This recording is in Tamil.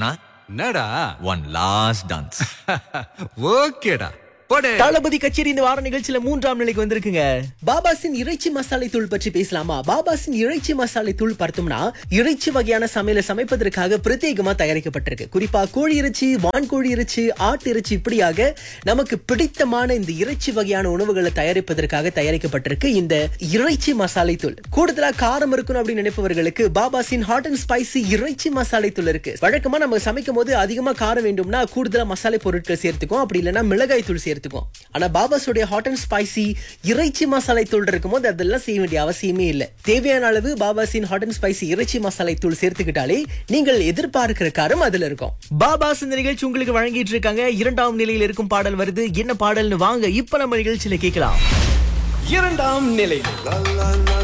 அண்ணா என்னடா ஒன் லாஸ்ட் டான்ஸ் ஓகேடா போடு தளபதி கச்சேரி இந்த வார நிகழ்ச்சியில மூன்றாம் நிலைக்கு வந்திருக்குங்க பாபாசின் இறைச்சி மசாலை தூள் பற்றி பேசலாமா பாபாசின் இறைச்சி மசாலை தூள் பார்த்தோம்னா இறைச்சி வகையான சமையலை சமைப்பதற்காக பிரத்யேகமா தயாரிக்கப்பட்டிருக்கு குறிப்பா கோழி இறைச்சி வான்கோழி இறைச்சி ஆட்டு இறைச்சி இப்படியாக நமக்கு பிடித்தமான இந்த இறைச்சி வகையான உணவுகளை தயாரிப்பதற்காக தயாரிக்கப்பட்டிருக்கு இந்த இறைச்சி மசாலை தூள் கூடுதலா காரம் இருக்கணும் அப்படின்னு நினைப்பவர்களுக்கு பாபாசின் ஹாட் அண்ட் ஸ்பைசி இறைச்சி மசாலை தூள் இருக்கு வழக்கமா நம்ம சமைக்கும் போது அதிகமா காரம் வேண்டும்னா கூடுதலா மசாலை பொருட்கள் சேர்த்துக்கும் அப்படி இல்லைன்னா மிளகாய் தூள் சேர்த்துக்கும் ஆனா பாபாஸுடைய ஹாட் அண்ட் ஸ்பைசி இறைச்சி மசாலை தூள் இருக்கும்போது அதெல்லாம் செய்ய வேண்டிய அவசியமே இல்லை தேவையான அளவு பாபாஸின் ஹாட் அண்ட் ஸ்பைசி இறைச்சி மசாலை தூள் சேர்த்துக்கிட்டாலே நீங்கள் எதிர்பார்க்கிற காரம் அதுல இருக்கும் பாபாஸ் இந்த நிகழ்ச்சி உங்களுக்கு வழங்கிட்டு இருக்காங்க இரண்டாம் நிலையில் இருக்கும் பாடல் வருது என்ன பாடல்னு வாங்க இப்ப நம்ம நிகழ்ச்சியில கேட்கலாம் இரண்டாம் நிலையில்